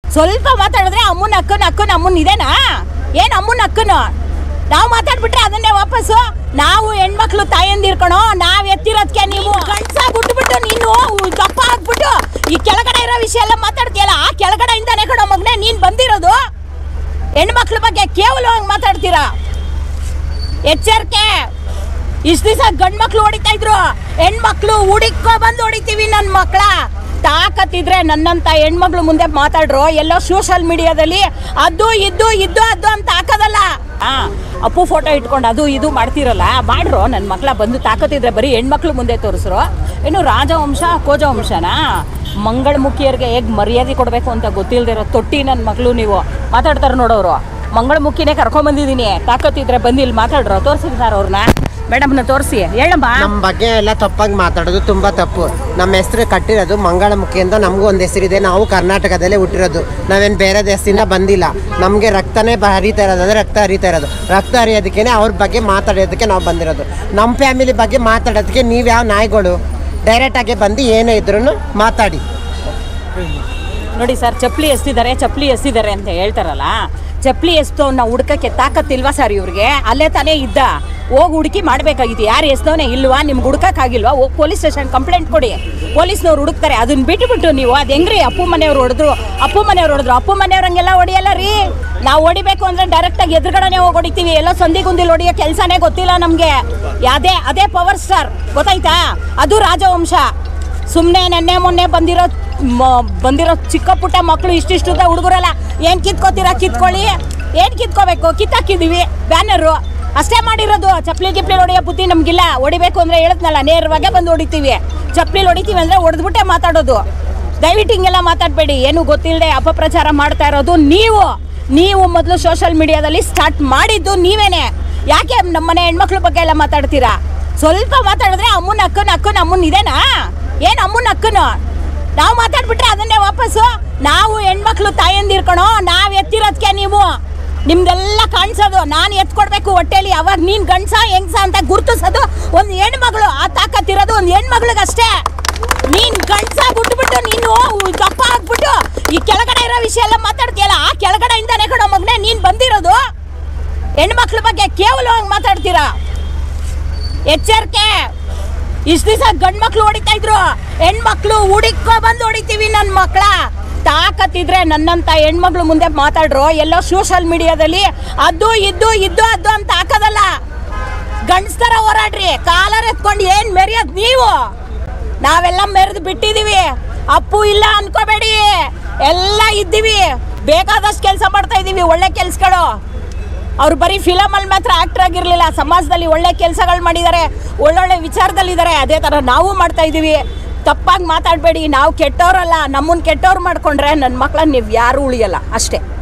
ಸ್ವಲ್ಪ ಮಾತಾಡಿದ್ರೆ ಅಮ್ಮನ ಅಕ್ಕನ ಅಕ್ಕನ ಅಮ್ಮನ ಇದೇನಾ ಏನ್ ಅಮ್ಮನ ಅಕ್ಕನು ನಾವು ಮಾತಾಡ್ಬಿಟ್ರೆ ಅದನ್ನೇ ವಾಪಸ್ಸು ನಾವು ಹೆಣ್ಮಕ್ಳು ತಾಯಂದಿರ್ಕಣೋ ನಾವ್ ಎತ್ತಿರೋದ್ಕೆ ನೀವು ಗಂಡ್ಸ ಬಿಟ್ಬಿಟ್ಟು ನೀನು ದಪ್ಪ ಆಗ್ಬಿಟ್ಟು ಈ ಕೆಳಗಡೆ ಇರೋ ವಿಷಯ ಎಲ್ಲ ಮಾತಾಡ್ತೀಯಲ್ಲ ಆ ಕೆಳಗಡೆಯಿಂದಾನೆ ಕಣೋ ಮಗನೇ ನೀನ್ ಬಂದಿರೋದು ಹೆಣ್ಮಕ್ಳ ಬಗ್ಗೆ ಕೇವಲವಾಗಿ ಮಾತಾಡ್ತೀರಾ ಎಚ್ಚರಿಕೆ ಇಷ್ಟ ದಿವಸ ಗಂಡ್ ಮಕ್ಳು ಹೊಡಿತಾ ಇದ್ರು ಹೆಣ್ಮಕ್ಳು ಹುಡುಕೋ ಬಂದು ಹೊಡಿತೀವಿ ನನ್ನ ಮಕ್ಳ ತಾಕತ್ತಿದ್ರೆ ನನ್ನಂತ ಹೆಣ್ಮಕ್ಳು ಮುಂದೆ ಮಾತಾಡ್ರು ಎಲ್ಲೋ ಸೋಷಿಯಲ್ ಮೀಡಿಯಾದಲ್ಲಿ ಅದು ಇದ್ದು ಇದ್ದು ಅದು ಅಂತ ಹಾಕೋದಲ್ಲ ಆ ಅಪ್ಪು ಫೋಟೋ ಇಟ್ಕೊಂಡು ಅದು ಇದು ಮಾಡ್ತಿರಲ್ಲ ಮಾಡ್ರು ನನ್ನ ಮಕ್ಳ ಬಂದು ತಾಕತ್ತಿದ್ರೆ ಬರೀ ಹೆಣ್ಮಕ್ಳು ಮುಂದೆ ತೋರಿಸ್ರು ಏನು ರಾಜವಂಶ ಕೋಜವಂಶನಾ ಮಂಗಳಮುಖಿಯರಿಗೆ ಹೇಗೆ ಮರ್ಯಾದೆ ಕೊಡಬೇಕು ಅಂತ ಗೊತ್ತಿಲ್ದಿರೋ ತೊಟ್ಟಿ ನನ್ನ ಮಗಳು ನೀವು ಮಾತಾಡ್ತಾರೆ ನೋಡೋರು ಮಂಗಳಮುಖಿನೇ ಕರ್ಕೊಂಬಂದಿದ್ದೀನಿ ತಾಕತ್ತಿದ್ರೆ ಬಂದು ಇಲ್ಲಿ ಮಾತಾಡ್ರು ತೋರಿಸಿದ್ದಾರೆ ಅವ್ರನ್ನ ಮೇಡಮ್ನ ತೋರಿಸಿ ಹೇಳಮ್ಮ ನಮ್ಮ ಬಗ್ಗೆ ಎಲ್ಲ ತಪ್ಪಾಗಿ ಮಾತಾಡೋದು ತುಂಬ ತಪ್ಪು ನಮ್ಮ ಹೆಸರು ಕಟ್ಟಿರೋದು ಮಂಗಳಮುಖಿ ಅಂತ ನಮಗೂ ಒಂದು ಹೆಸರಿದೆ ನಾವು ಕರ್ನಾಟಕದಲ್ಲೇ ಹುಟ್ಟಿರೋದು ನಾವೇನು ಬೇರೆ ದೇಶದಿಂದ ಬಂದಿಲ್ಲ ನಮಗೆ ರಕ್ತನೇ ಬ ಹರಿತಾ ಇರೋದು ಅಂದರೆ ರಕ್ತ ಹರಿತಾ ಇರೋದು ರಕ್ತ ಹರಿಯೋದಕ್ಕೇ ಅವ್ರ ಬಗ್ಗೆ ಮಾತಾಡೋದಕ್ಕೆ ನಾವು ಬಂದಿರೋದು ನಮ್ಮ ಫ್ಯಾಮಿಲಿ ಬಗ್ಗೆ ಮಾತಾಡೋದಕ್ಕೆ ನೀವು ಯಾವ ನಾಯಿಗಳು ಡೈರೆಕ್ಟಾಗಿ ಬಂದು ಏನೇ ಇದ್ರೂ ಮಾತಾಡಿ ನೋಡಿ ಸರ್ ಚಪ್ಪಲಿ ಎಸ್ತಿದ್ದಾರೆ ಚಪ್ಪಲಿ ಎಸ್ತಿದ್ದಾರೆ ಅಂತ ಹೇಳ್ತಾರಲ್ಲ ಚಪ್ಪಲಿ ಎಸ್ತವನ್ನ ಹುಡ್ಕಕ್ಕೆ ತಾಕತ್ತಿಲ್ವಾ ಸರ್ ಇವ್ರಿಗೆ ಅಲ್ಲೇ ತಾನೇ ಇದ್ದ ಹೋಗಿ ಹುಡುಕಿ ಮಾಡ್ಬೇಕಾಗಿತ್ತು ಯಾರು ಎಸ್ತವನೇ ಇಲ್ವಾ ನಿಮ್ಗೆ ಹುಡ್ಕಕ್ಕಾಗಿಲ್ವಾ ಹೋಗಿ ಪೊಲೀಸ್ ಸ್ಟೇಷನ್ ಕಂಪ್ಲೇಂಟ್ ಕೊಡಿ ಪೊಲೀಸ್ನವ್ರು ಹುಡುಕ್ತಾರೆ ಅದನ್ನ ಬಿಟ್ಟುಬಿಟ್ಟು ನೀವು ಅದು ಹೆಂಗ್ರಿ ಅಪ್ಪು ಮನೆಯವ್ರು ಹೊಡೆದ್ರು ಅಪ್ಪು ಮನೆಯವ್ರು ಹೊಡೆದ್ರು ಅಪ್ಪು ಮನೆಯವ್ರಂಗೆಲ್ಲ ಹೊಡಿಯಲ್ಲ ರೀ ನಾವು ಹೊಡಿಬೇಕು ಅಂದ್ರೆ ಡೈರೆಕ್ಟಾಗಿ ಎದುರುಗಡೆನೆ ಹೋಗಿ ಹೊಡಿತೀವಿ ಎಲ್ಲೋ ಸಂಧಿ ಗುಂದಿಲ್ ಹೊಡಿಯೋ ಕೆಲಸನೇ ಗೊತ್ತಿಲ್ಲ ನಮಗೆ ಅದೇ ಅದೇ ಪವರ್ ಸ್ಟಾರ್ ಗೊತ್ತಾಯ್ತಾ ಅದು ರಾಜವಂಶ ಸುಮ್ಮನೆ ನೆನ್ನೆ ಮೊನ್ನೆ ಬಂದಿರೋ ಮ- ಬಂದಿರೋ ಚಿಕ್ಕ ಪುಟ್ಟ ಮಕ್ಕಳು ಇಷ್ಟಿಷ್ಟುದ ಹುಡುಗರಲ್ಲ ಏನು ಕಿತ್ಕೋತೀರಾ ಕಿತ್ಕೊಳ್ಳಿ ಏನು ಕಿತ್ಕೋಬೇಕು ಕಿತ್ತಾಕಿದೀವಿ ಬ್ಯಾನರು ಅಷ್ಟೇ ಮಾಡಿರೋದು ಚಪ್ಪಲಿ ಗಿಪ್ಲಿ ಹೊಡೆಯೋ ಬುದ್ಧಿ ನಮಗಿಲ್ಲ ಹೊಡಿಬೇಕು ಅಂದರೆ ಹೇಳಿದ್ನಲ್ಲ ನೇರವಾಗೇ ಬಂದು ಹೊಡಿತೀವಿ ಚಪ್ಪಲಿ ಹೊಡಿತೀವಿ ಅಂದರೆ ಹೊಡೆದ್ಬಿಟ್ಟೆ ಮಾತಾಡೋದು ದಯವಿಟ್ಟು ಹಿಂಗೆಲ್ಲ ಮಾತಾಡಬೇಡಿ ಏನು ಗೊತ್ತಿಲ್ಲದೆ ಅಪಪ್ರಚಾರ ಮಾಡ್ತಾ ಇರೋದು ನೀವು ನೀವು ಮೊದಲು ಸೋಷಿಯಲ್ ಮೀಡಿಯಾದಲ್ಲಿ ಸ್ಟಾರ್ಟ್ ಮಾಡಿದ್ದು ನೀವೇನೆ ಯಾಕೆ ನಮ್ಮನೆ ಹೆಣ್ಮಕ್ಳ ಬಗ್ಗೆ ಎಲ್ಲ ಮಾತಾಡ್ತೀರಾ ಸ್ವಲ್ಪ ಮಾತಾಡಿದ್ರೆ ಅಮ್ಮನ ಅಕ್ಕನ ಅಕ್ಕನ ಅಮ್ಮನ ಇದೇನಾ ಏನ್ ಅಮ್ಮನ ಅಕ್ಕನು ನಾವು ಮಾತಾಡ್ಬಿಟ್ರೆ ಅದನ್ನೇ ವಾಪಸ್ಸು ನಾವು ಹೆಣ್ಮಕ್ಳು ತಾಯಂದಿರ್ಕಣೋ ನಾವ್ ಎತ್ತಿರೋದ್ಕೆ ನೀವು ನಿಮ್ದೆಲ್ಲ ಕಾಣಿಸೋದು ನಾನು ಎತ್ಕೊಡ್ಬೇಕು ಹೊಟ್ಟೆಲಿ ಅವಾಗ ನೀನ್ ಗಂಡ್ಸ ಹೆಂಗ್ಸ ಅಂತ ಗುರುತಿಸೋದು ಒಂದು ಹೆಣ್ಮಗಳು ಆ ತಾಕತ್ತಿರೋದು ಒಂದು ಹೆಣ್ಮಗ್ಳಿಗಷ್ಟೇ ನೀನ್ ಗಂಡ್ಸ ಬಿಟ್ಬಿಟ್ಟು ನೀನು ದಪ್ಪ ಆಗ್ಬಿಟ್ಟು ಈ ಕೆಳಗಡೆ ಇರೋ ವಿಷಯ ಎಲ್ಲ ಮಾತಾಡ್ತೀಯಲ್ಲ ಆ ಕೆಳಗಡೆಯಿಂದಾನೆ ಕಣೋ ಮಗನೇ ನೀನ್ ಬಂದಿರೋದು ಹೆಣ್ಮಕ್ಳ ಬಗ್ಗೆ ಕೇವಲವಾಗಿ ಮಾತಾಡ್ತೀರಾ ಎಚ್ಚರಿಕೆ ಇಷ್ಟ ದಿವಸ ಗಂಡ್ ಮಕ್ಳು ಹೊಡಿತಾ ಇದ್ರು ಹೆಣ್ಮಕ್ಳು ಹುಡುಕೋ ಬಂದು ಹೊಡಿತೀವಿ ನನ್ನ ಮಕ್ಳ ತಾಕತ್ತಿದ್ರೆ ನನ್ನಂತ ಹೆಣ್ಮಕ್ಳು ಮುಂದೆ ಮಾತಾಡ್ರು ಎಲ್ಲೋ ಸೋಷಿಯಲ್ ಮೀಡಿಯಾದಲ್ಲಿ ಅದು ಇದ್ದು ಇದ್ದು ಅದು ಅಂತ ಹಾಕೋದಲ್ಲ ಗಂಡಸ್ತರ ಹೋರಾಡ್ರಿ ಕಾಲರ್ ಎತ್ಕೊಂಡು ಏನ್ ಮೆರೆಯೋದ್ ನೀವು ನಾವೆಲ್ಲ ಮೆರೆದು ಬಿಟ್ಟಿದೀವಿ ಅಪ್ಪು ಇಲ್ಲ ಅನ್ಕೋಬೇಡಿ ಎಲ್ಲ ಇದ್ದೀವಿ ಬೇಕಾದಷ್ಟು ಕೆಲಸ ಮಾಡ್ತಾ ಇದೀವಿ ಒಳ್ಳೆ ಕೆಲ್ಸಗಳು ಅವ್ರು ಬರೀ ಫಿಲಮಲ್ಲಿ ಮಾತ್ರ ಆಕ್ಟರ್ ಆಗಿರಲಿಲ್ಲ ಸಮಾಜದಲ್ಲಿ ಒಳ್ಳೆ ಕೆಲಸಗಳು ಮಾಡಿದ್ದಾರೆ ಒಳ್ಳೊಳ್ಳೆ ವಿಚಾರದಲ್ಲಿದ್ದಾರೆ ಅದೇ ಥರ ನಾವು ಮಾಡ್ತಾ ಇದ್ದೀವಿ ತಪ್ಪಾಗಿ ಮಾತಾಡಬೇಡಿ ನಾವು ಕೆಟ್ಟವರಲ್ಲ ನಮ್ಮನ್ನು ಕೆಟ್ಟವ್ರು ಮಾಡ್ಕೊಂಡ್ರೆ ನನ್ನ ಮಕ್ಕಳನ್ನ ನೀವು ಯಾರೂ ಉಳಿಯಲ್ಲ ಅಷ್ಟೇ